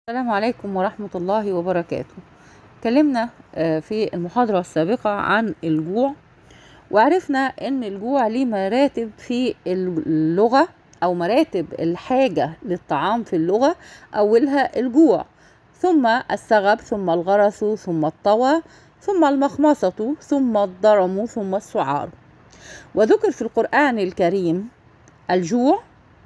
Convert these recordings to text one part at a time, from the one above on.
السلام عليكم ورحمة الله وبركاته اتكلمنا آه، في المحاضرة السابقة عن الجوع وعرفنا ان الجوع ليه مراتب في اللغة او مراتب الحاجة للطعام في اللغة اولها الجوع ثم السغب ثم الغرس ثم الطوى ثم المخمصة ثم الضرم ثم السعار وذكر في القرآن الكريم الجوع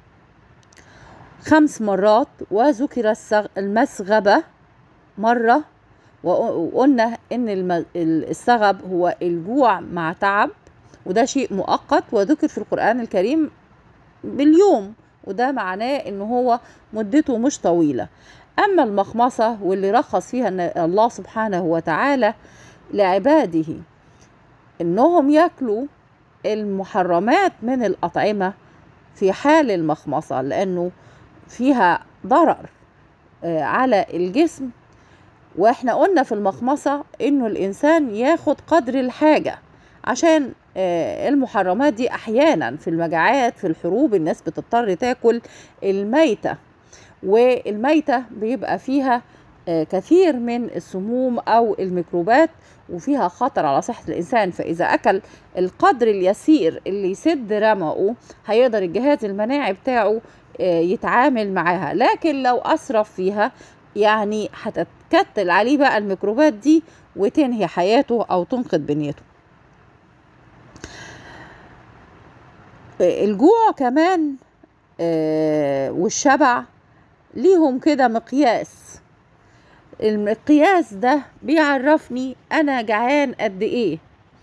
خمس مرات وذكر السغ- المسغبة مرة وقلنا ان الم- السغب هو الجوع مع تعب وده شيء مؤقت وذكر في القرآن الكريم باليوم وده معناه ان هو مدته مش طويلة اما المخمصة واللي رخص فيها إن الله سبحانه وتعالى لعباده انهم ياكلوا المحرمات من الاطعمة في حال المخمصة لانه فيها ضرر آه، على الجسم واحنا قلنا في المخمصة انه الانسان ياخد قدر الحاجة عشان آه، المحرمات دي احيانا في المجاعات في الحروب الناس بتضطر تاكل الميتة والميتة بيبقى فيها آه، كثير من السموم او الميكروبات وفيها خطر على صحة الإنسان فإذا أكل القدر اليسير اللي يسد رمقه هيقدر الجهاز المناعي بتاعه آه، يتعامل معاها لكن لو أسرف فيها يعني هتتكتل عليه بقى الميكروبات دي وتنهي حياته أو تنقذ بنيته آه، الجوع كمان آه، والشبع ليهم كده مقياس المقياس ده بيعرفني انا جعان قد ايه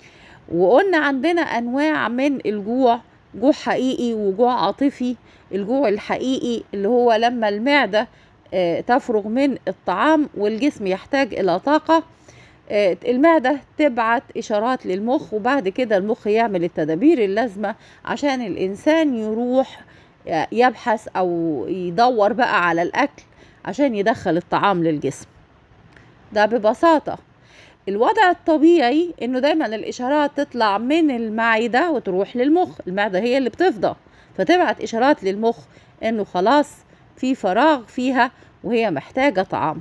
وقلنا عندنا انواع من الجوع جوع حقيقي وجوع عاطفي الجوع الحقيقي اللي هو لما المعدة آه، تفرغ من الطعام والجسم يحتاج الى طاقة آه، المعدة تبعت إشارات للمخ وبعد كده المخ يعمل التدابير اللازمة عشان الإنسان يروح آه، يبحث أو يدور بقى على الأكل عشان يدخل الطعام للجسم ده ببساطة الوضع الطبيعي انه دايما الاشارات تطلع من المعدة وتروح للمخ المعدة هي اللي بتفضى فتبعت اشارات للمخ انه خلاص في فراغ فيها وهي محتاجة طعام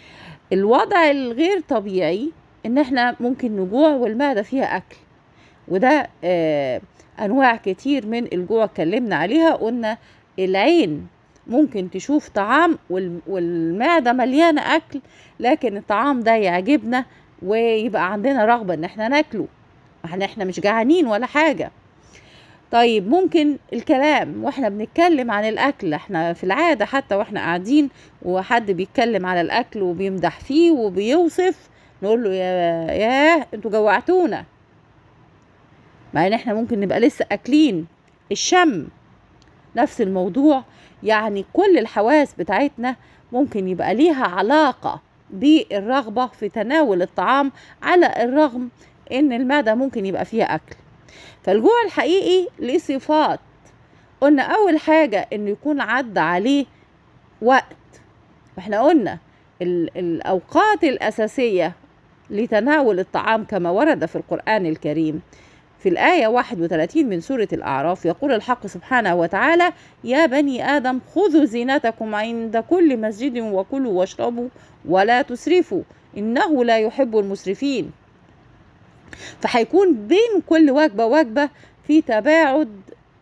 الوضع الغير طبيعي ان احنا ممكن نجوع والمعدة فيها اكل وده آه انواع كتير من الجوع اتكلمنا عليها قلنا العين ممكن تشوف طعام وال- والمعدة مليانة أكل لكن الطعام ده يعجبنا ويبقى عندنا رغبة إن احنا ناكله احنا احنا مش جعانين ولا حاجة طيب ممكن الكلام واحنا بنتكلم عن الأكل احنا في العادة حتى واحنا قاعدين وحد بيتكلم على الأكل وبيمدح فيه وبيوصف نقول له يا ياه انتوا جوعتونا مع ان احنا ممكن نبقى لسه اكلين الشم نفس الموضوع يعني كل الحواس بتاعتنا ممكن يبقى ليها علاقة بالرغبة في تناول الطعام على الرغم ان المعدة ممكن يبقى فيها اكل فالجوع الحقيقي ليه صفات قلنا اول حاجة انه يكون عدى عليه وقت واحنا قلنا ال- الاوقات الاساسية لتناول الطعام كما ورد في القرآن الكريم في الآية 31 من سورة الأعراف يقول الحق سبحانه وتعالى يا بني آدم خذوا زينتكم عند كل مسجد وكلوا واشربوا ولا تسرفوا إنه لا يحب المسرفين فهيكون بين كل وجبة وجبة في تباعد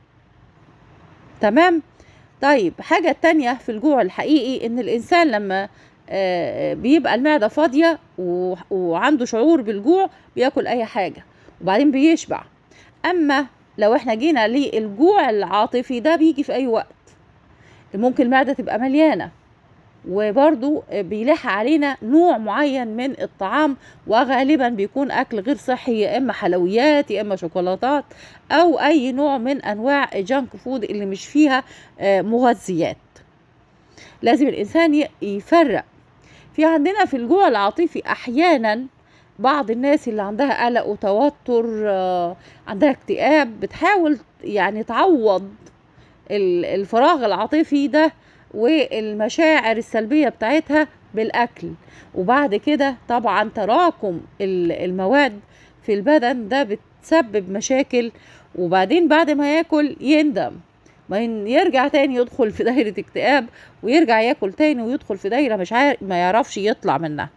تمام طيب حاجة تانية في الجوع الحقيقي إن الإنسان لما آه، بيبقى المعدة فاضية و- وعنده شعور بالجوع بياكل أي حاجة وبعدين بيشبع اما لو احنا جينا للجوع العاطفي ده بيجي في اي وقت ممكن المعده تبقى مليانه وبرضو بيلح علينا نوع معين من الطعام وغالبا بيكون اكل غير صحي يا اما حلويات يا اما شوكولاتات او اي نوع من انواع الجانك فود اللي مش فيها آه، مغذيات لازم الانسان ي- يفرق في عندنا في الجوع العاطفي احيانا بعض الناس اللي عندها قلق وتوتر آه، عندها اكتئاب بتحاول يعني تعوض ال- الفراغ العاطفي ده والمشاعر السلبية بتاعتها بالأكل وبعد كده طبعا تراكم ال- المواد في البدن ده بتسبب مشاكل وبعدين بعد ما ياكل يندم بعدين يرجع تاني يدخل في دايرة اكتئاب ويرجع ياكل تاني ويدخل في دايرة مش عارف ما يعرفش يطلع منها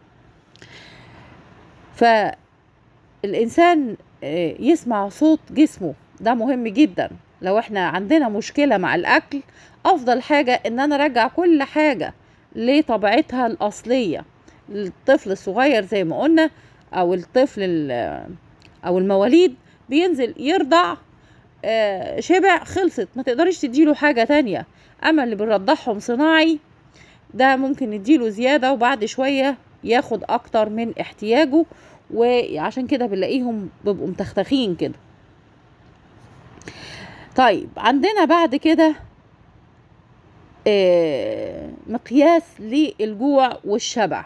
فالإنسان آه، يسمع صوت جسمه ده مهم جدا لو احنا عندنا مشكلة مع الأكل أفضل حاجة إن أنا أرجع كل حاجة لطبيعتها الأصلية الطفل الصغير زي ما قلنا أو الطفل ال- أو المواليد بينزل يرضع آه، شبع خلصت ما تقدريش تديله حاجة تانية أما اللي بنرضعهم صناعي ده ممكن نديله زيادة وبعد شوية ياخد أكتر من احتياجه وعشان كده بنلاقيهم بيبقوا متختخين كده طيب عندنا بعد كده آه، مقياس للجوع والشبع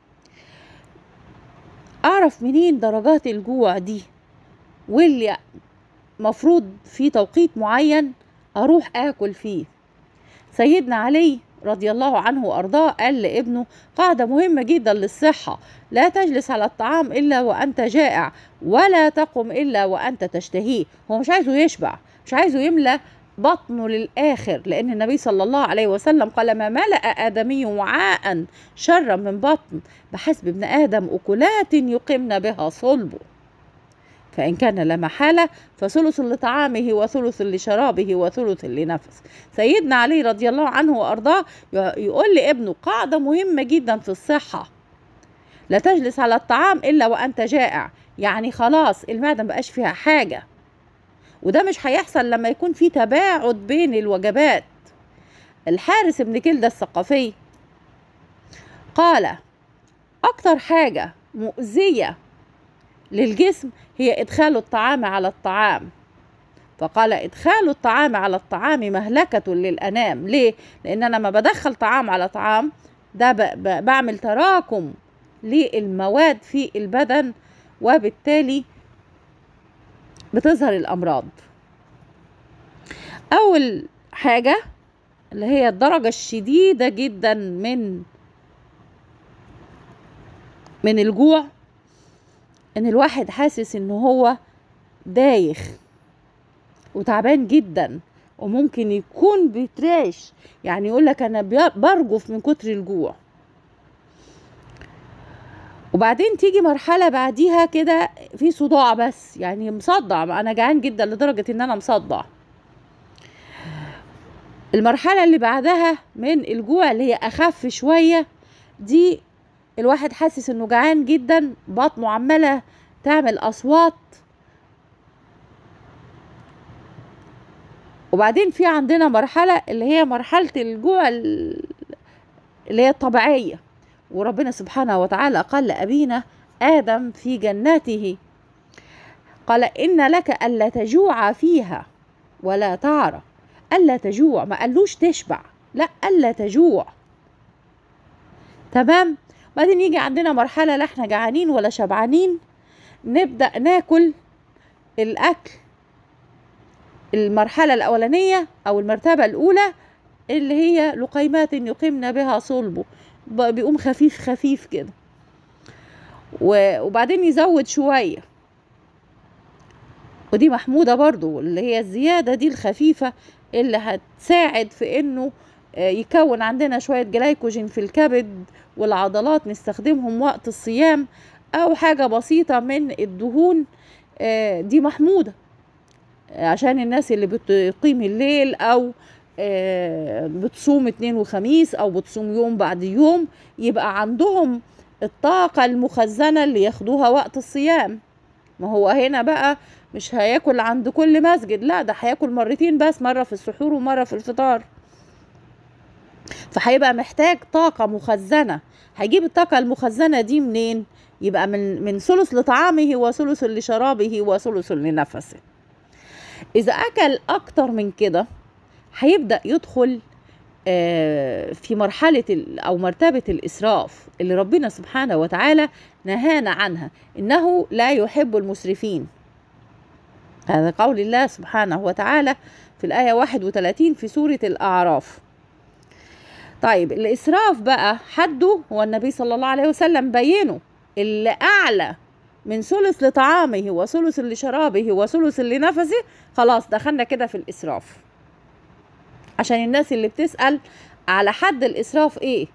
اعرف منين درجات الجوع دي واللي مفروض في توقيت معين اروح اكل فيه سيدنا علي رضي الله عنه وارضاه قال لابنه قاعده مهمه جدا للصحه لا تجلس على الطعام الا وانت جائع ولا تقم الا وانت تشتهيه هو مش عايزه يشبع مش عايزه يملى بطنه للآخر لأن النبي صلى الله عليه وسلم قال ما ملأ آدمي وعاء شرا من بطن بحسب ابن آدم أكلات يقمن بها صلبه فإن كان لا محالة فثلث لطعامه وثلث لشرابه وثلث لنفس سيدنا علي رضي الله عنه وأرضاه يقول لابنه قاعدة مهمة جدا في الصحة لا تجلس على الطعام إلا وأنت جائع يعني خلاص المعدة مبقاش فيها حاجة وده مش هيحصل لما يكون في تباعد بين الوجبات الحارس ابن كلدة الثقفي قال أكتر حاجة مؤذية للجسم هي إدخال الطعام على الطعام فقال إدخال الطعام على الطعام مهلكة للأنام ليه؟ لأن أنا لما بدخل طعام على طعام ده ب- ب- بعمل تراكم للمواد في البدن وبالتالي بتظهر الأمراض أول حاجة اللي هي الدرجة الشديدة جدا من من الجوع ان الواحد حاسس ان هو دايخ وتعبان جدا وممكن يكون بيتراش يعني يقول لك انا بي- برجف من كتر الجوع وبعدين تيجي مرحلة بعديها كده في صداع بس يعني مصدع انا جعان جدا لدرجة ان انا مصدع المرحلة اللي بعدها من الجوع اللي هي اخف شوية دي الواحد حاسس انه جعان جدا بطنه عمالة تعمل اصوات وبعدين في عندنا مرحلة اللي هي مرحلة الجوع ال- اللي هي الطبيعية وربنا سبحانه وتعالى قال لأبينا آدم في جنته قال إن لك ألا تجوع فيها ولا تعرى ألا تجوع ما قالوش تشبع لا ألا تجوع تمام بعدين يجي عندنا مرحلة لا احنا جعانين ولا شبعانين نبدأ ناكل الأكل المرحلة الأولانية أو المرتبة الأولى اللي هي لقيمات يقمن بها صلبه ب- بيقوم خفيف خفيف كده و- وبعدين يزود شوية ودي محمودة برضو اللي هي الزيادة دي الخفيفة اللي هتساعد في انه آه، يكون عندنا شوية جلايكوجين في الكبد والعضلات نستخدمهم وقت الصيام او حاجة بسيطة من الدهون آه، دي محمودة آه، عشان الناس اللي بتقيم الليل او آه، بتصوم اتنين وخميس او بتصوم يوم بعد يوم يبقى عندهم الطاقة المخزنة اللي ياخدوها وقت الصيام ما هو هنا بقى مش هياكل عند كل مسجد لا ده هياكل مرتين بس مرة في السحور ومرة في الفطار فهيبقى محتاج طاقة مخزنة هيجيب الطاقة المخزنة دي منين يبقى من من ثلث لطعامه وثلث لشرابه وثلث لنفسه إذا أكل أكتر من كده هيبدأ يدخل آه، في مرحلة ال- أو مرتبة الإسراف اللي ربنا سبحانه وتعالى نهانا عنها إنه لا يحب المسرفين هذا قول الله سبحانه وتعالى في الآية 31 في سورة الأعراف طيب الإسراف بقى حده هو النبي صلى الله عليه وسلم بينه اللي أعلى من ثلث لطعامه وثلث لشرابه وثلث لنفسه خلاص دخلنا كده في الإسراف عشان الناس اللي بتسأل على حد الإسراف إيه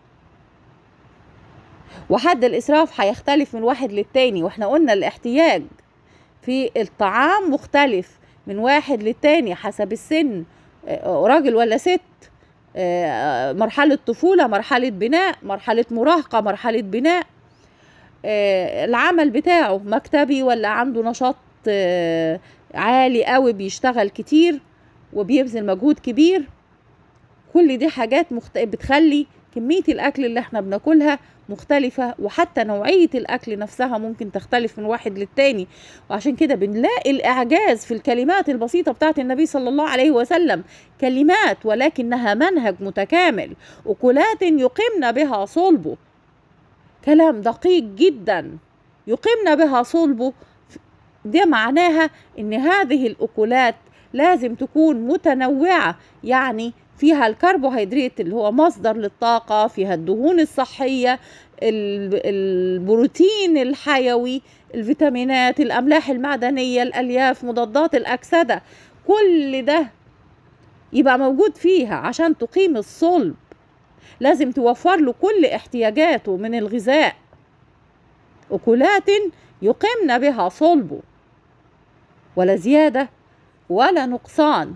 وحد الإسراف هيختلف من واحد للتاني واحنا قلنا الاحتياج في الطعام مختلف من واحد للتاني حسب السن آه، راجل ولا ست آه، مرحلة طفولة مرحلة بناء مرحلة مراهقة مرحلة بناء آه، العمل بتاعه مكتبي ولا عنده نشاط آه، عالي قوي بيشتغل كتير وبيبذل مجهود كبير كل دي حاجات مخت... بتخلي كمية الأكل اللي احنا بناكلها مختلفة وحتى نوعية الأكل نفسها ممكن تختلف من واحد للتاني وعشان كده بنلاقي الإعجاز في الكلمات البسيطة بتاعت النبي صلى الله عليه وسلم كلمات ولكنها منهج متكامل أكلات يقمن بها صلبه كلام دقيق جدا يقمن بها صلبه ده معناها ان هذه الاكلات لازم تكون متنوعه يعني فيها الكربوهيدرات اللي هو مصدر للطاقه فيها الدهون الصحيه ال- البروتين الحيوي الفيتامينات الاملاح المعدنيه الالياف مضادات الاكسده كل ده يبقى موجود فيها عشان تقيم الصلب لازم توفر له كل احتياجاته من الغذاء أكلات يقمن بها صلبه ولا زيادة ولا نقصان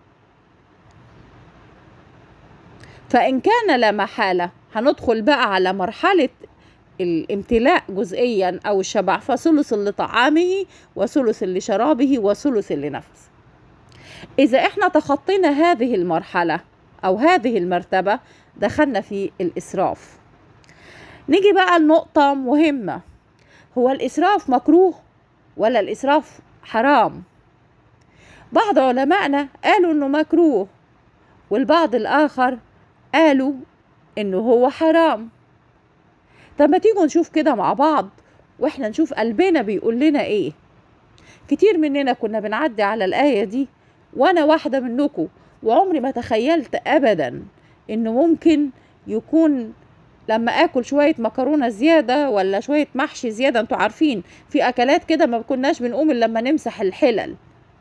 فإن كان لا محالة هندخل بقى على مرحلة الامتلاء جزئيا أو الشبع فثلث لطعامه وثلث لشرابه وثلث لنفسه إذا إحنا تخطينا هذه المرحلة أو هذه المرتبة دخلنا في الإسراف نيجي بقى لنقطة مهمة هو الإسراف مكروه ولا الإسراف حرام بعض علمائنا قالوا إنه مكروه والبعض الآخر قالوا إنه هو حرام طب ما تيجوا نشوف كده مع بعض واحنا نشوف قلبنا بيقول لنا ايه كتير مننا كنا بنعدي على الآية دي وأنا واحدة منكم وعمري ما تخيلت أبدا إنه ممكن يكون لما اكل شويه مكرونه زياده ولا شويه محشي زياده انتوا عارفين في اكلات كده ما كناش بنقوم الا لما نمسح الحلل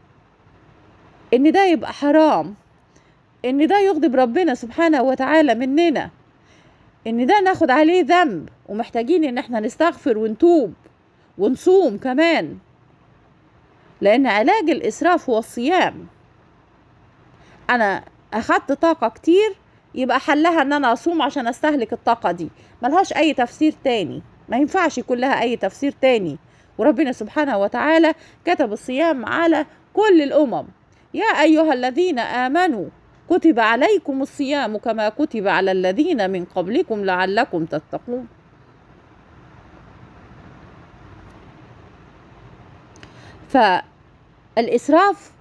ان ده يبقى حرام ان ده يغضب ربنا سبحانه وتعالى مننا ان ده ناخد عليه ذنب ومحتاجين ان احنا نستغفر ونتوب ونصوم كمان لان علاج الاسراف هو الصيام انا اخدت طاقه كتير يبقى حلها ان انا اصوم عشان استهلك الطاقة دي ملهاش اي تفسير تاني ما ينفعش يكون لها اي تفسير تاني وربنا سبحانه وتعالى كتب الصيام على كل الامم يا ايها الذين امنوا كتب عليكم الصيام كما كتب على الذين من قبلكم لعلكم تتقون فالاسراف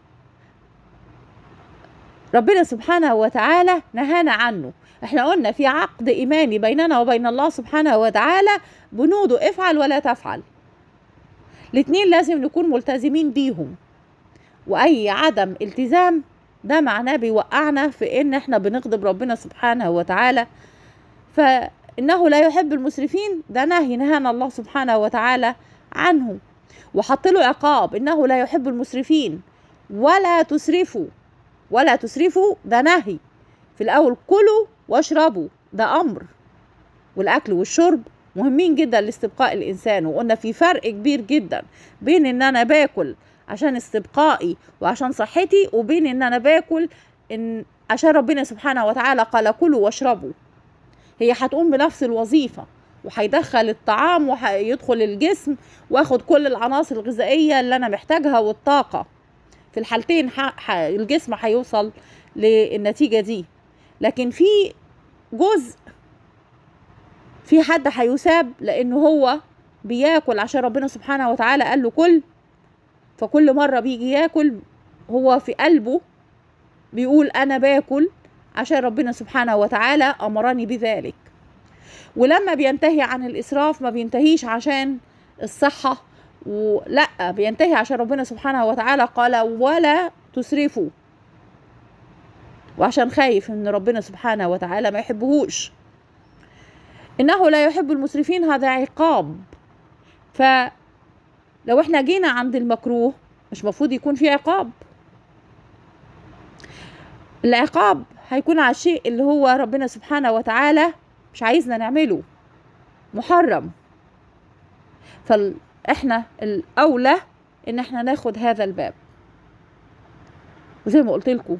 ربنا سبحانه وتعالى نهانا عنه احنا قلنا في عقد ايماني بيننا وبين الله سبحانه وتعالى بنوده افعل ولا تفعل الاتنين لازم نكون ملتزمين بيهم واي عدم التزام ده معناه بيوقعنا في ان احنا بنغضب ربنا سبحانه وتعالى فانه لا يحب المسرفين ده نهي نهانا الله سبحانه وتعالى عنه وحط له عقاب انه لا يحب المسرفين ولا تسرفوا ولا تسرفوا ده نهي في الاول كلوا واشربوا ده امر والاكل والشرب مهمين جدا لاستبقاء الانسان وقلنا في فرق كبير جدا بين ان انا باكل عشان استبقائي وعشان صحتي وبين ان انا باكل ان عشان ربنا سبحانه وتعالى قال كلوا واشربوا هي هتقوم بنفس الوظيفه وهيدخل الطعام وهيدخل الجسم واخد كل العناصر الغذائيه اللي انا محتاجها والطاقه في الحالتين ح... ح... الجسم هيوصل للنتيجة دي لكن في جزء في حد هيساب لأنه هو بياكل عشان ربنا سبحانه وتعالى قال له كل فكل مرة بيجي ياكل هو في قلبه بيقول أنا باكل عشان ربنا سبحانه وتعالى أمرني بذلك ولما بينتهي عن الإسراف ما بينتهيش عشان الصحة ولا بينتهي عشان ربنا سبحانه وتعالى قال ولا تسرفوا وعشان خايف ان ربنا سبحانه وتعالى ما يحبهوش انه لا يحب المسرفين هذا عقاب فلو احنا جينا عند المكروه مش مفروض يكون في عقاب العقاب هيكون على الشيء اللي هو ربنا سبحانه وتعالى مش عايزنا نعمله محرم فاحنا الاولى ان احنا ناخد هذا الباب وزي ما قلت لكم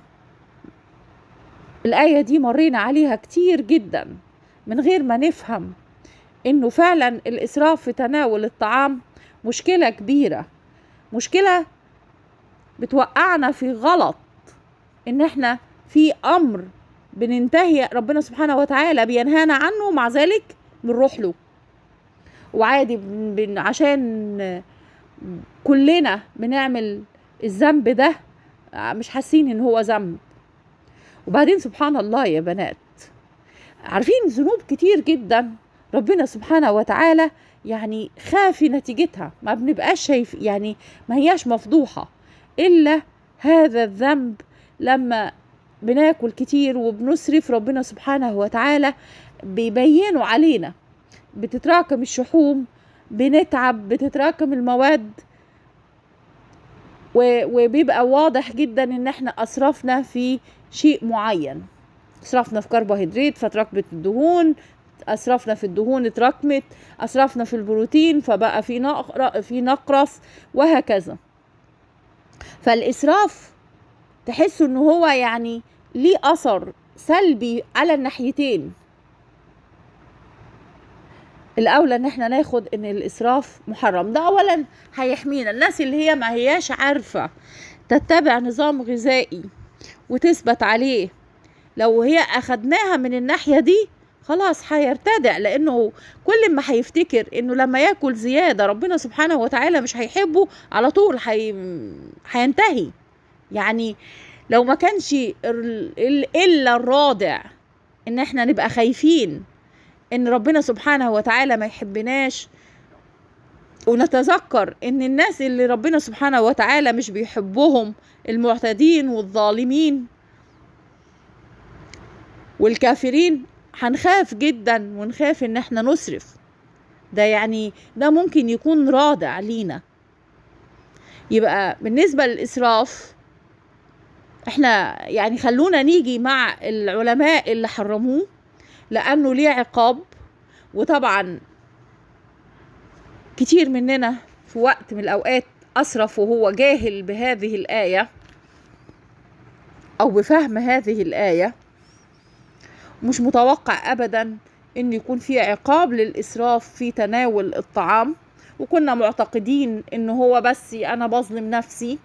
الآية دي مرينا عليها كتير جدا من غير ما نفهم إنه فعلا الإسراف في تناول الطعام مشكلة كبيرة مشكلة بتوقعنا في غلط إن إحنا في أمر بننتهي ربنا سبحانه وتعالى بينهانا عنه ومع ذلك بنروح له وعادي بن بن عشان كلنا بنعمل الذنب ده مش حاسين ان هو ذنب وبعدين سبحان الله يا بنات عارفين ذنوب كتير جدا ربنا سبحانه وتعالى يعني خافي نتيجتها ما بنبقاش شايف يعني ما هياش مفضوحة إلا هذا الذنب لما بناكل كتير وبنسرف ربنا سبحانه وتعالى بيبينوا علينا بتتراكم الشحوم بنتعب بتتراكم المواد وبيبقى واضح جدا ان احنا اسرفنا في شيء معين اسرفنا في كربوهيدرات فتراكمت الدهون اسرفنا في الدهون اتراكمت اسرفنا في البروتين فبقى في نقر في نقرس وهكذا فالاسراف تحسوا ان هو يعني ليه اثر سلبي على الناحيتين الاولى ان احنا ناخد ان الاسراف محرم ده اولا هيحمينا الناس اللي هي ما هياش عارفه تتبع نظام غذائي وتثبت عليه لو هي اخدناها من الناحيه دي خلاص هيرتدع لانه كل ما هيفتكر انه لما ياكل زياده ربنا سبحانه وتعالى مش هيحبه على طول هي... هينتهي يعني لو ما كانش الا الرادع ان احنا نبقى خايفين ان ربنا سبحانه وتعالى ما يحبناش ونتذكر ان الناس اللي ربنا سبحانه وتعالى مش بيحبهم المعتدين والظالمين والكافرين هنخاف جدا ونخاف ان احنا نسرف ده يعني ده ممكن يكون رادع لينا يبقى بالنسبة للإسراف احنا يعني خلونا نيجي مع العلماء اللي حرموه لأنه ليه عقاب وطبعا كتير مننا في وقت من الأوقات أسرف وهو جاهل بهذه الآية أو بفهم هذه الآية مش متوقع أبدا إن يكون في عقاب للإسراف في تناول الطعام وكنا معتقدين إن هو بس أنا بظلم نفسي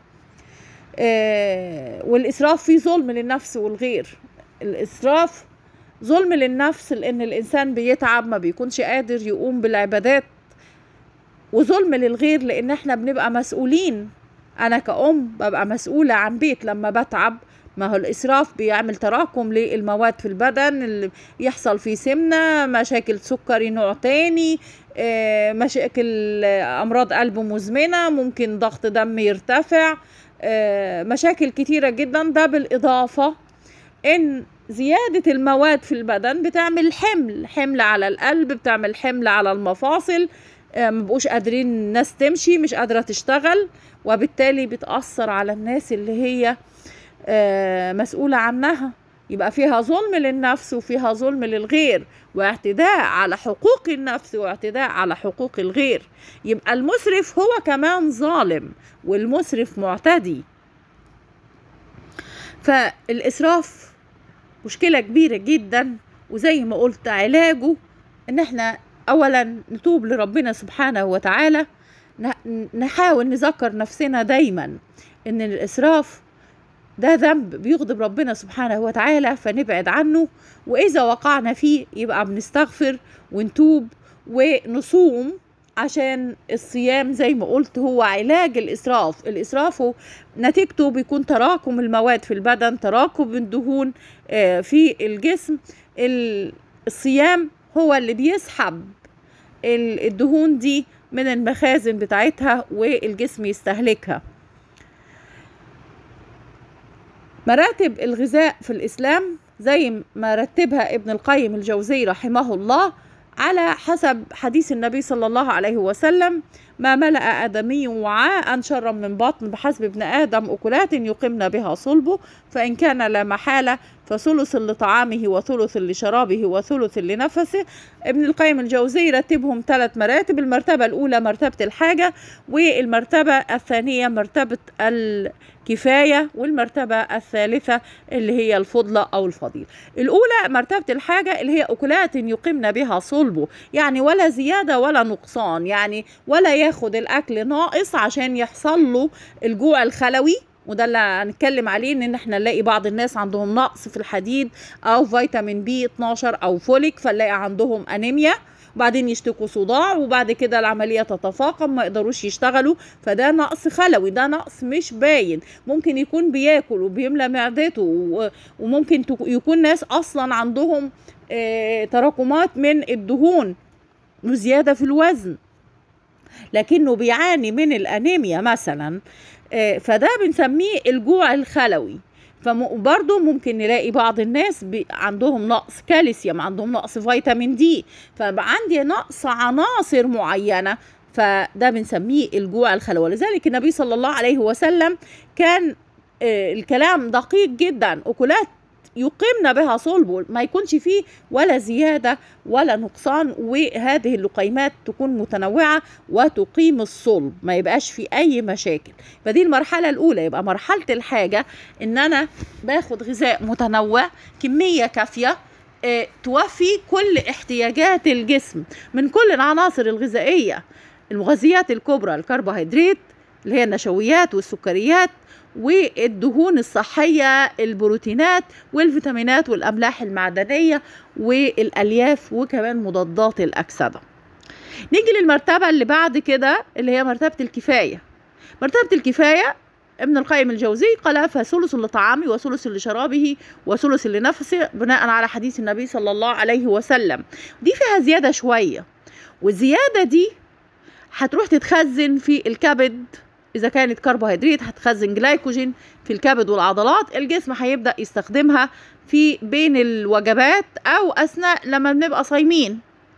آه والإسراف فيه ظلم للنفس والغير الإسراف ظلم للنفس لأن الإنسان بيتعب ما بيكونش قادر يقوم بالعبادات وظلم للغير لأن احنا بنبقى مسؤولين أنا كأم ببقى مسؤولة عن بيت لما بتعب ما هو الإسراف بيعمل تراكم للمواد في البدن اللي يحصل فيه سمنة مشاكل سكري نوع تاني مشاكل أمراض قلب مزمنة ممكن ضغط دم يرتفع مشاكل كتيرة جدا ده بالإضافة إن زيادة المواد في البدن بتعمل حمل حمل على القلب بتعمل حمل على المفاصل مبقوش قادرين الناس تمشي مش قادرة تشتغل وبالتالي بتأثر على الناس اللي هي مسؤولة عنها يبقى فيها ظلم للنفس وفيها ظلم للغير واعتداء على حقوق النفس واعتداء على حقوق الغير يبقى المسرف هو كمان ظالم والمسرف معتدي فالإسراف مشكلة كبيرة جدا وزي ما قلت علاجه ان احنا اولا نتوب لربنا سبحانه وتعالى نحاول نذكر نفسنا دايما ان الاسراف ده ذنب بيغضب ربنا سبحانه وتعالى فنبعد عنه واذا وقعنا فيه يبقى بنستغفر ونتوب ونصوم عشان الصيام زي ما قلت هو علاج الإسراف الإسراف نتيجته بيكون تراكم المواد في البدن تراكم الدهون في الجسم الصيام هو اللي بيسحب الدهون دي من المخازن بتاعتها والجسم يستهلكها مراتب الغذاء في الإسلام زي ما رتبها ابن القيم الجوزي رحمه الله على حسب حديث النبي صلى الله عليه وسلم ما ملأ آدمي وعاء شرا من بطن بحسب ابن آدم أكلات يقمن بها صلبه فإن كان لا محالة فثلث لطعامه وثلث لشرابه وثلث لنفسه ابن القيم الجوزي رتبهم ثلاث مراتب المرتبة الأولى مرتبة الحاجة والمرتبة الثانية مرتبة الكفاية والمرتبة الثالثة اللي هي الفضلة أو الفضيلة الأولى مرتبة الحاجة اللي هي أكلات يقمن بها صلبه يعني ولا زيادة ولا نقصان يعني ولا ياخد الأكل ناقص عشان يحصل له الجوع الخلوي وده اللي هنتكلم عليه ان احنا نلاقي بعض الناس عندهم نقص في الحديد او فيتامين بي 12 او فوليك فنلاقي عندهم انيميا وبعدين يشتكوا صداع وبعد كده العملية تتفاقم ما يقدروش يشتغلوا فده نقص خلوي ده نقص مش باين ممكن يكون بياكل وبيملى معدته و- وممكن تك- يكون ناس اصلا عندهم آه، تراكمات من الدهون وزيادة في الوزن لكنه بيعاني من الانيميا مثلا آه، فده بنسميه الجوع الخلوي فبرضه ممكن نلاقي بعض الناس بي- عندهم نقص كالسيوم عندهم نقص فيتامين دي فبقى عندي نقص عناصر معينة فده بنسميه الجوع الخلوي ولذلك النبي صلى الله عليه وسلم كان آه، الكلام دقيق جدا أكلات يقمن بها صلبه ما يكونش فيه ولا زيادة ولا نقصان وهذه اللقيمات تكون متنوعة وتقيم الصلب ما يبقاش في أي مشاكل فدي المرحلة الأولى يبقى مرحلة الحاجة إن أنا باخد غذاء متنوع كمية كافية آه، توفي كل احتياجات الجسم من كل العناصر الغذائية المغذيات الكبرى الكربوهيدرات اللي هي النشويات والسكريات والدهون الصحية البروتينات والفيتامينات والأملاح المعدنية والألياف وكمان مضادات الأكسدة نيجي للمرتبة اللي بعد كده اللي هي مرتبة الكفاية مرتبة الكفاية ابن القيم الجوزي قال فثلث لطعامه وثلث لشرابه وثلث لنفسه بناء على حديث النبي صلى الله عليه وسلم دي فيها زيادة شوية والزيادة دي هتروح تتخزن في الكبد إذا كانت كربوهيدرات هتخزن جلايكوجين في الكبد والعضلات الجسم هيبدأ يستخدمها في بين الوجبات أو أثناء لما بنبقى صايمين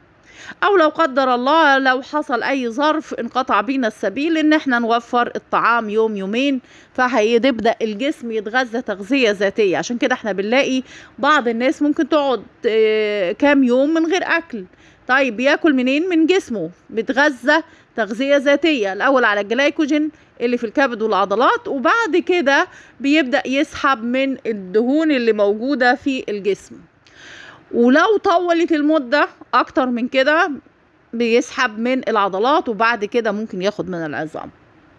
او لو قدر الله لو حصل اي ظرف انقطع بينا السبيل ان احنا نوفر الطعام يوم يومين فهيبدا الجسم يتغذى تغذيه ذاتيه عشان كده احنا بنلاقي بعض الناس ممكن تقعد آه، كام يوم من غير اكل طيب بياكل منين من جسمه بيتغذى تغذيه ذاتيه الاول على الجلايكوجين اللي في الكبد والعضلات وبعد كده بيبدا يسحب من الدهون اللي موجوده في الجسم ولو طولت المدة أكتر من كده بيسحب من العضلات وبعد كده ممكن ياخد من العظام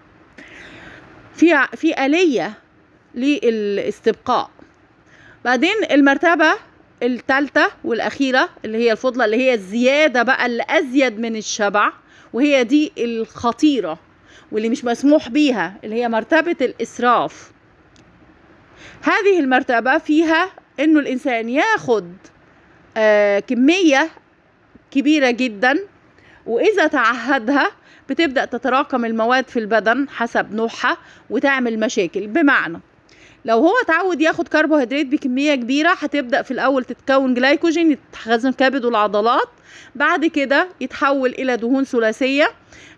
في ع- في آلية للاستبقاء بعدين المرتبة الثالثة والأخيرة اللي هي الفضلة اللي هي الزيادة بقى اللي أزيد من الشبع وهي دي الخطيرة واللي مش مسموح بيها اللي هي مرتبة الإسراف هذه المرتبة فيها إنه الإنسان ياخد آه، كمية كبيرة جدا وإذا تعهدها بتبدأ تتراكم المواد في البدن حسب نوعها وتعمل مشاكل بمعنى لو هو اتعود ياخد كربوهيدرات بكمية كبيرة هتبدأ في الأول تتكون جلايكوجين يتخزن في كبد والعضلات بعد كده يتحول إلى دهون ثلاثية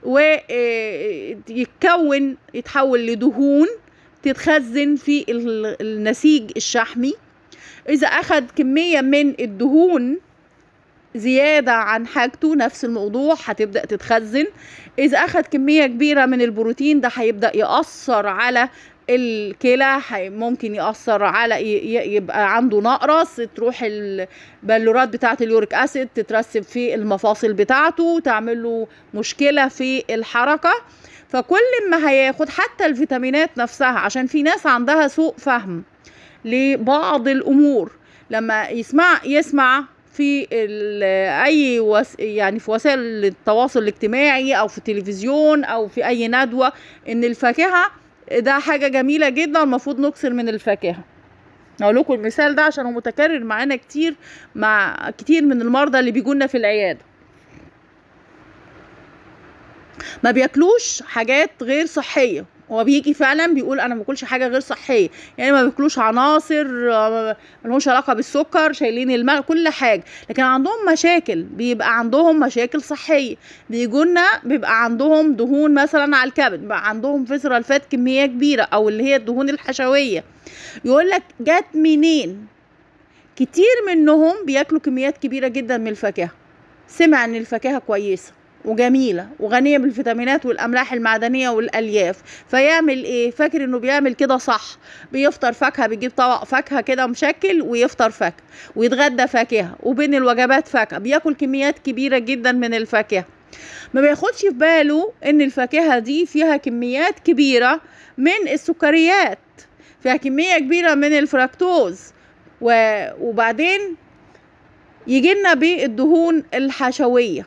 ويتكون يتحول لدهون تتخزن في ال- النسيج الشحمي إذا أخد كمية من الدهون زيادة عن حاجته نفس الموضوع هتبدأ تتخزن إذا أخد كمية كبيرة من البروتين ده هيبدأ يأثر على الكلى هي- ممكن يأثر على ي- ي- يبقى عنده نقرس تروح البلورات بتاعة اليوريك أسيد تترسب في المفاصل بتاعته تعمل له مشكلة في الحركة فكل ما هياخد حتى الفيتامينات نفسها عشان في ناس عندها سوء فهم لبعض الامور لما يسمع يسمع في ال- اي وس يعني في وسائل التواصل الاجتماعي او في التلفزيون او في اي ندوه ان الفاكهه ده حاجه جميله جدا المفروض نكثر من الفاكهه اقول لكم المثال ده عشان هو متكرر معانا كتير مع كتير من المرضى اللي بيجونا في العياده ما بياكلوش حاجات غير صحيه هو بيجي فعلا بيقول انا ما باكلش حاجه غير صحيه يعني ما بياكلوش عناصر آه، ملهمش علاقه بالسكر شايلين الماء كل حاجه لكن عندهم مشاكل بيبقى عندهم مشاكل صحيه بيجونا بيبقى عندهم دهون مثلا على الكبد بيبقى عندهم فيسرال فات كميه كبيره او اللي هي الدهون الحشويه يقول لك جت منين كتير منهم بياكلوا كميات كبيره جدا من الفاكهه سمع ان الفاكهه كويسه وجميلة وغنية بالفيتامينات والأملاح المعدنية والألياف فيعمل إيه؟ فاكر إنه بيعمل كده صح بيفطر فاكهة بيجيب طبق فاكهة كده مشكل ويفطر فاكهة ويتغدى فاكهة وبين الوجبات فاكهة بياكل كميات كبيرة جدا من الفاكهة ما بياخدش في باله إن الفاكهة دي فيها كميات كبيرة من السكريات فيها كمية كبيرة من الفركتوز و... وبعدين يجينا بالدهون الحشويه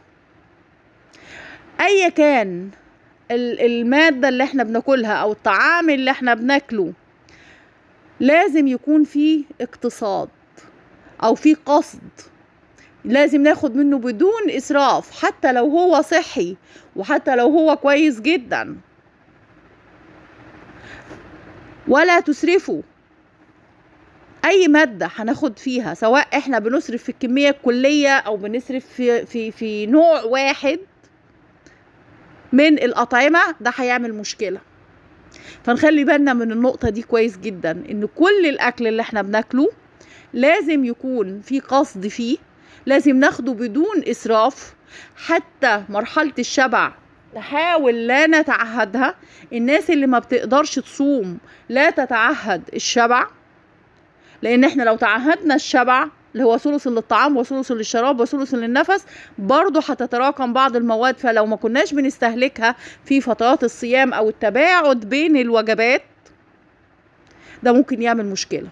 ايا كان المادة اللي احنا بناكلها او الطعام اللي احنا بناكله لازم يكون فيه اقتصاد او فيه قصد لازم ناخد منه بدون اسراف حتى لو هو صحي وحتى لو هو كويس جدا ولا تسرفوا اي ماده هناخد فيها سواء احنا بنصرف في الكميه الكليه او بنصرف في في في نوع واحد من الأطعمة ده هيعمل مشكلة فنخلي بالنا من النقطة دي كويس جدا إن كل الأكل اللي احنا بناكله لازم يكون في قصد فيه لازم ناخده بدون إسراف حتى مرحلة الشبع نحاول لا نتعهدها الناس اللي ما بتقدرش تصوم لا تتعهد الشبع لان احنا لو تعهدنا الشبع اللي هو ثلث للطعام وثلث للشراب وثلث للنفس برضه هتتراكم بعض المواد فلو ما كناش بنستهلكها في فترات الصيام او التباعد بين الوجبات ده ممكن يعمل مشكله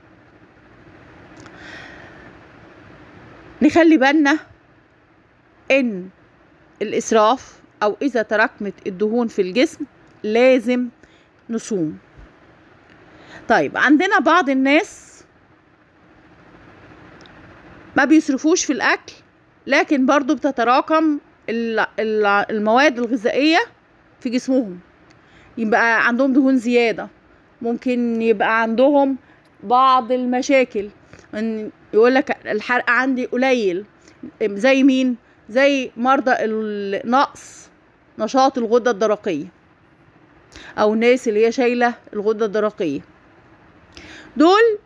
نخلي بالنا ان الاسراف او اذا تراكمت الدهون في الجسم لازم نصوم طيب عندنا بعض الناس ما بيصرفوش في الاكل لكن برضو بتتراكم المواد الغذائية في جسمهم يبقى عندهم دهون زيادة ممكن يبقى عندهم بعض المشاكل يقول لك الحرق عندي قليل زي مين زي مرضى النقص نشاط الغدة الدرقية او الناس اللي هي شايلة الغدة الدرقية دول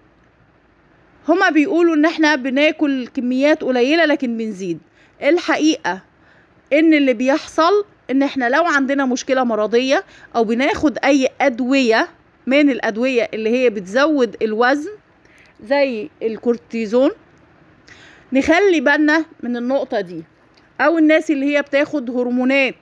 هما بيقولوا ان احنا بناكل كميات قليله لكن بنزيد الحقيقه ان اللي بيحصل ان احنا لو عندنا مشكله مرضيه او بناخد اي ادويه من الادويه اللي هي بتزود الوزن زي الكورتيزون نخلي بالنا من النقطه دي او الناس اللي هي بتاخد هرمونات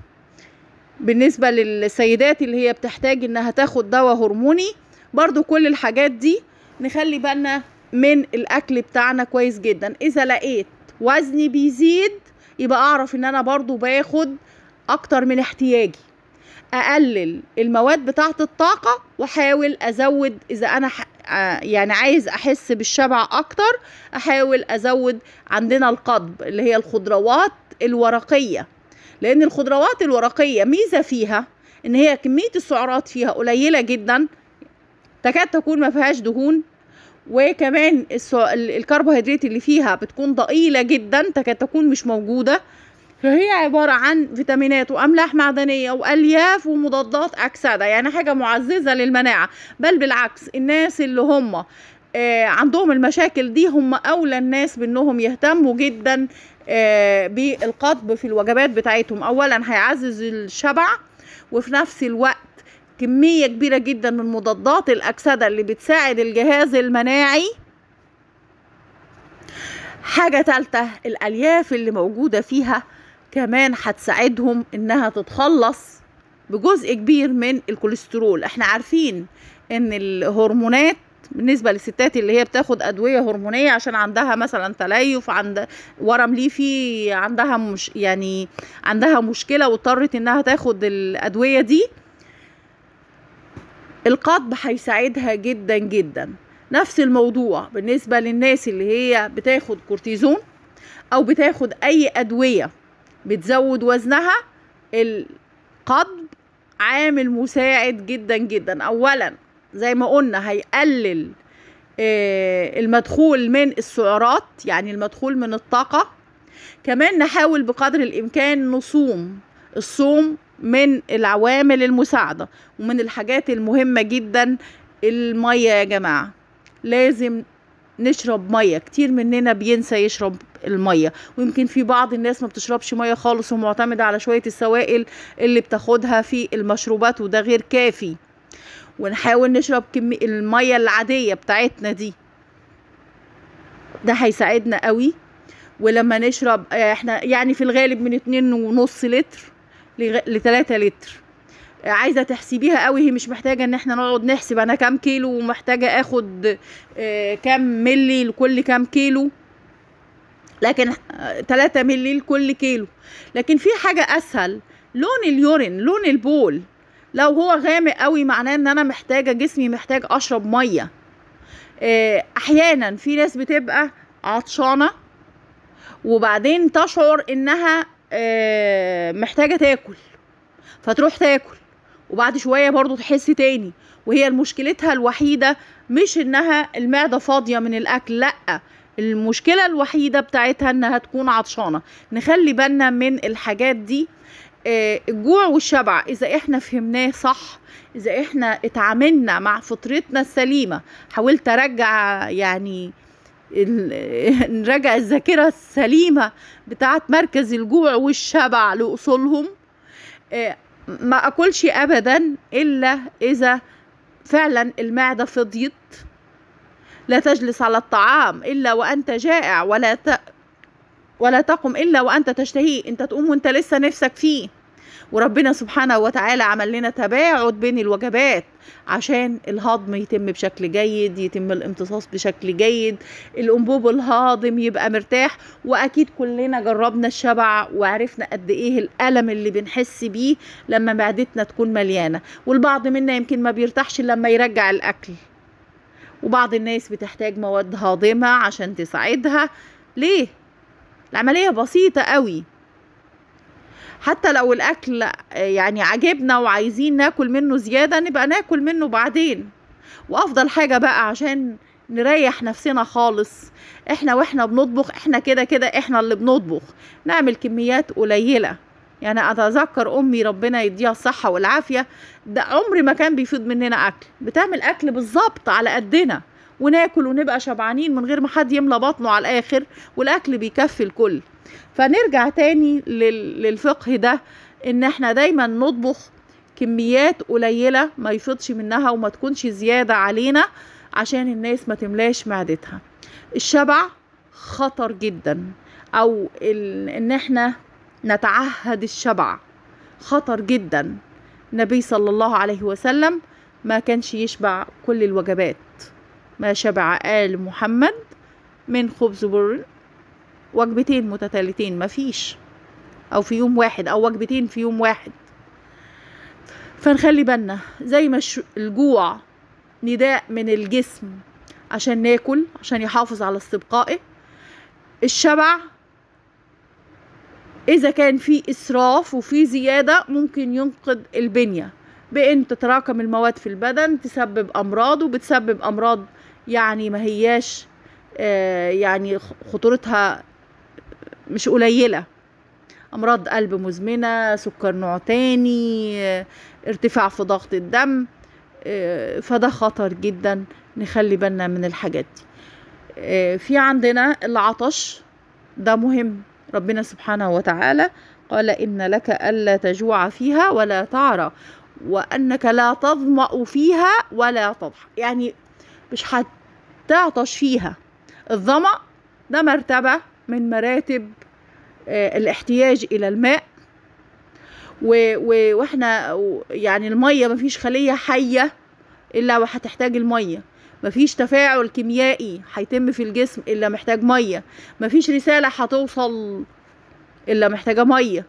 بالنسبة للسيدات اللي هي بتحتاج انها تاخد دواء هرموني برضو كل الحاجات دي نخلي بالنا من الاكل بتاعنا كويس جدا اذا لقيت وزني بيزيد يبقى اعرف ان انا برضو باخد اكتر من احتياجي اقلل المواد بتاعه الطاقه واحاول ازود اذا انا يعني عايز احس بالشبع اكتر احاول ازود عندنا القضب اللي هي الخضروات الورقيه لان الخضروات الورقيه ميزه فيها ان هي كميه السعرات فيها قليله جدا تكاد تكون ما فيهاش دهون وكمان الكربوهيدرات اللي فيها بتكون ضئيلة جدا تكاد تكون مش موجودة فهي عبارة عن فيتامينات وأملاح معدنية وألياف ومضادات أكسدة يعني حاجة معززة للمناعة بل بالعكس الناس اللي هم آه عندهم المشاكل دي هم أولى الناس بأنهم يهتموا جدا آه بالقطب في الوجبات بتاعتهم أولا هيعزز الشبع وفي نفس الوقت كمية كبيرة جدا من مضادات الأكسدة اللي بتساعد الجهاز المناعي حاجة تالتة الألياف اللي موجودة فيها كمان هتساعدهم إنها تتخلص بجزء كبير من الكوليسترول احنا عارفين ان الهرمونات بالنسبه للستات اللي هي بتاخد ادويه هرمونيه عشان عندها مثلا تليف عند ورم ليفي عندها مش يعني عندها مشكله واضطرت انها تاخد الادويه دي القطب هيساعدها جدا جدا نفس الموضوع بالنسبة للناس اللي هي بتاخد كورتيزون أو بتاخد أي أدوية بتزود وزنها القطب عامل مساعد جدا جدا اولا زي ما قلنا هيقلل آه، المدخول من السعرات يعني المدخول من الطاقة كمان نحاول بقدر الإمكان نصوم الصوم من العوامل المساعدة ومن الحاجات المهمة جدا المية يا جماعة لازم نشرب مية كتير مننا بينسى يشرب المية ويمكن في بعض الناس ما بتشربش مية خالص ومعتمدة على شوية السوائل اللي بتاخدها في المشروبات وده غير كافي ونحاول نشرب كمية المية العادية بتاعتنا دي ده هيساعدنا قوي ولما نشرب آه، احنا يعني في الغالب من اتنين ونص لتر لتلاتة لتر آه، عايزه تحسبيها قوي هي مش محتاجه ان احنا نقعد نحسب انا كام كيلو ومحتاجه اخد آه، كام ملي لكل كام كيلو لكن 3 ملي لكل كيلو لكن في حاجه اسهل لون اليورين لون البول لو هو غامق قوي معناه ان انا محتاجه جسمي محتاج اشرب ميه احيانا في ناس بتبقى عطشانه وبعدين تشعر انها محتاجه تاكل فتروح تاكل وبعد شويه برضو تحس تاني وهي مشكلتها الوحيده مش انها المعده فاضيه من الاكل لا المشكله الوحيده بتاعتها انها تكون عطشانه نخلي بالنا من الحاجات دي الجوع والشبع اذا احنا فهمناه صح اذا احنا اتعاملنا مع فطرتنا السليمه حاولت ارجع يعني نراجع الذاكره السليمه بتاعت مركز الجوع والشبع لاصولهم ما اكلش ابدا الا اذا فعلا المعده فضيت لا تجلس على الطعام الا وانت جائع ولا ت... ولا تقم الا وانت تشتهيه انت تقوم وانت لسه نفسك فيه وربنا سبحانه وتعالى عمل لنا تباعد بين الوجبات عشان الهضم يتم بشكل جيد يتم الامتصاص بشكل جيد الانبوب الهاضم يبقى مرتاح واكيد كلنا جربنا الشبع وعرفنا قد ايه الالم اللي بنحس بيه لما معدتنا تكون مليانه والبعض منا يمكن ما بيرتاحش لما يرجع الاكل وبعض الناس بتحتاج مواد هاضمه عشان تساعدها ليه العمليه بسيطه قوي حتى لو الاكل يعني عجبنا وعايزين ناكل منه زياده نبقى ناكل منه بعدين وافضل حاجه بقى عشان نريح نفسنا خالص احنا واحنا بنطبخ احنا كده كده احنا اللي بنطبخ نعمل كميات قليله يعني اتذكر امي ربنا يديها الصحه والعافيه ده عمر ما كان بيفيض مننا اكل بتعمل اكل بالظبط على قدنا وناكل ونبقى شبعانين من غير ما حد يملى بطنه على الاخر والاكل بيكفي الكل فنرجع تاني للفقه ده ان احنا دايما نطبخ كميات قليلة ما يفضش منها وما تكونش زيادة علينا عشان الناس ما تملاش معدتها الشبع خطر جدا او ان احنا نتعهد الشبع خطر جدا النبي صلى الله عليه وسلم ما كانش يشبع كل الوجبات ما شبع آل محمد من خبز بر وجبتين متتالتين مفيش او في يوم واحد او وجبتين في يوم واحد فنخلي بالنا زي ما الجوع نداء من الجسم عشان ناكل عشان يحافظ على استبقائه الشبع اذا كان في اسراف وفي زياده ممكن ينقذ البنيه بان تتراكم المواد في البدن تسبب امراض وبتسبب امراض يعني ما هياش آه يعني خطورتها مش قليلة أمراض قلب مزمنة سكر نوع تاني ارتفاع في ضغط الدم فده خطر جدا نخلي بالنا من الحاجات دي في عندنا العطش ده مهم ربنا سبحانه وتعالى قال إن لك ألا تجوع فيها ولا تعرى وأنك لا تظمأ فيها ولا تضحك يعني مش هتعطش فيها الظمأ ده مرتبة من مراتب الاحتياج الى الماء واحنا يعني الميه مفيش خليه حيه الا وهتحتاج الميه مفيش تفاعل كيميائي هيتم في الجسم الا محتاج ميه مفيش رساله هتوصل الا محتاجه ميه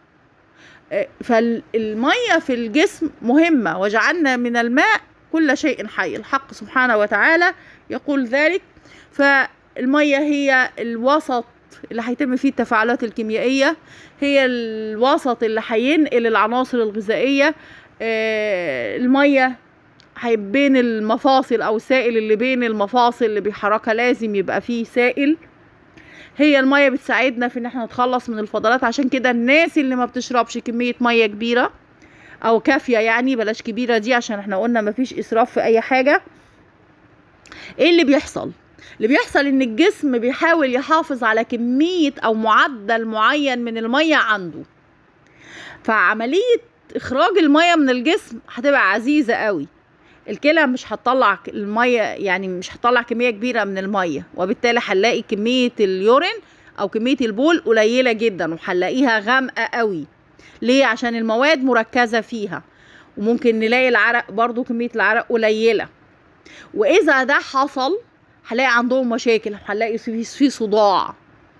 فالميه في الجسم مهمه وجعلنا من الماء كل شيء حي الحق سبحانه وتعالى يقول ذلك فالميه هي الوسط اللي هيتم فيه التفاعلات الكيميائيه هي الوسط اللي هينقل العناصر الغذائيه آه الميه بين المفاصل او السائل اللي بين المفاصل اللي بيحركها لازم يبقى فيه سائل هي الميه بتساعدنا في ان احنا نتخلص من الفضلات عشان كده الناس اللي ما بتشربش كميه ميه كبيره او كافيه يعني بلاش كبيره دي عشان احنا قلنا مفيش اسراف في اي حاجه ايه اللي بيحصل اللي بيحصل ان الجسم بيحاول يحافظ على كميه او معدل معين من الميه عنده فعمليه اخراج الميه من الجسم هتبقى عزيزه قوي الكلى مش هتطلع الميه يعني مش هتطلع كميه كبيره من الميه وبالتالي هنلاقي كميه اليورين او كميه البول قليله جدا وهنلاقيها غامقه قوي ليه عشان المواد مركزه فيها وممكن نلاقي العرق برضو كميه العرق قليله واذا ده حصل هنلاقي عندهم مشاكل هنلاقي في صداع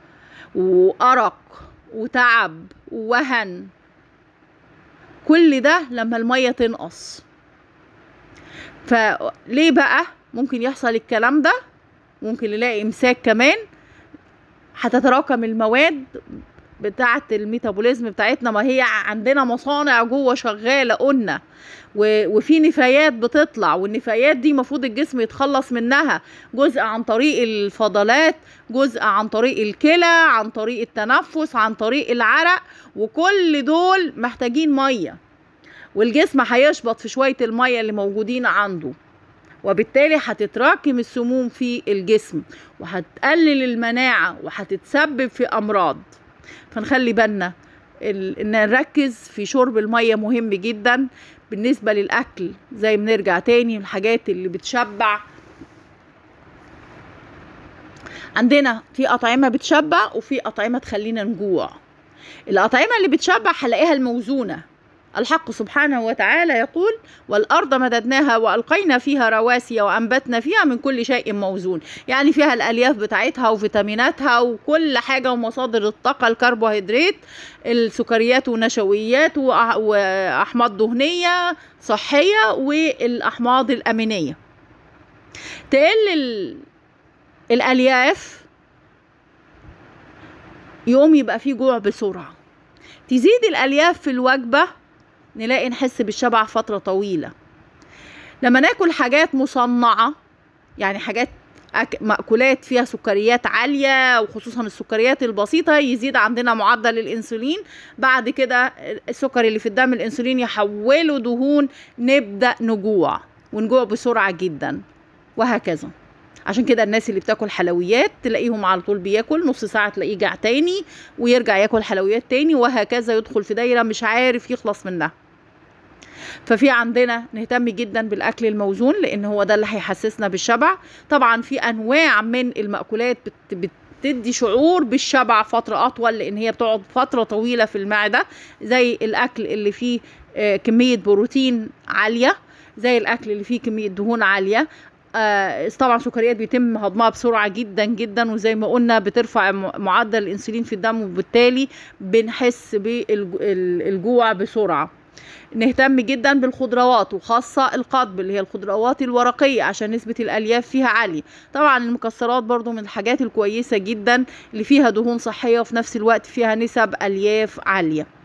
وارق وتعب ووهن كل ده لما الميه تنقص فليه بقى ممكن يحصل الكلام ده ممكن نلاقي امساك كمان هتتراكم المواد بتاعه الميتابوليزم بتاعتنا ما هي عندنا مصانع جوه شغاله قلنا وفي نفايات بتطلع والنفايات دي المفروض الجسم يتخلص منها جزء عن طريق الفضلات جزء عن طريق الكلى عن طريق التنفس عن طريق العرق وكل دول محتاجين ميه والجسم هيشبط في شويه الميه اللي موجودين عنده وبالتالي هتتراكم السموم في الجسم وهتقلل المناعه وهتتسبب في امراض فنخلي بالنا ان نركز في شرب الميه مهم جدا بالنسبه للاكل زي ما نرجع تاني الحاجات اللي بتشبع عندنا في اطعمه بتشبع وفي اطعمه تخلينا نجوع الاطعمه اللي بتشبع هنلاقيها الموزونه الحق سبحانه وتعالى يقول والأرض مددناها وألقينا فيها رواسي وأنبتنا فيها من كل شيء موزون يعني فيها الألياف بتاعتها وفيتاميناتها وكل حاجة ومصادر الطاقة الكربوهيدرات السكريات ونشويات وأحماض دهنية صحية والأحماض الأمينية تقل الألياف يقوم يبقى فيه جوع بسرعة تزيد الألياف في الوجبة نلاقي نحس بالشبع فترة طويلة لما ناكل حاجات مصنعة يعني حاجات مأكولات فيها سكريات عالية وخصوصا السكريات البسيطة يزيد عندنا معدل الأنسولين بعد كده السكر اللي في الدم الأنسولين يحوله دهون نبدأ نجوع ونجوع بسرعة جدا وهكذا عشان كده الناس اللي بتاكل حلويات تلاقيهم على طول بياكل نص ساعة تلاقيه جاع تاني ويرجع ياكل حلويات تاني وهكذا يدخل في دايرة مش عارف يخلص منها ففي عندنا نهتم جدا بالاكل الموزون لان هو ده اللي هيحسسنا بالشبع طبعا في انواع من المأكولات بت بتدي شعور بالشبع فترة أطول لأن هي بتقعد فترة طويلة في المعدة زي الأكل اللي فيه كمية بروتين عالية زي الأكل اللي فيه كمية دهون عالية آه طبعا سكريات بيتم هضمها بسرعه جدا جدا وزي ما قلنا بترفع معدل الانسولين في الدم وبالتالي بنحس بالجوع بسرعه نهتم جدا بالخضروات وخاصة القضب اللي هي الخضروات الورقية عشان نسبة الألياف فيها عالية طبعا المكسرات برضو من الحاجات الكويسة جدا اللي فيها دهون صحية وفي نفس الوقت فيها نسب ألياف عالية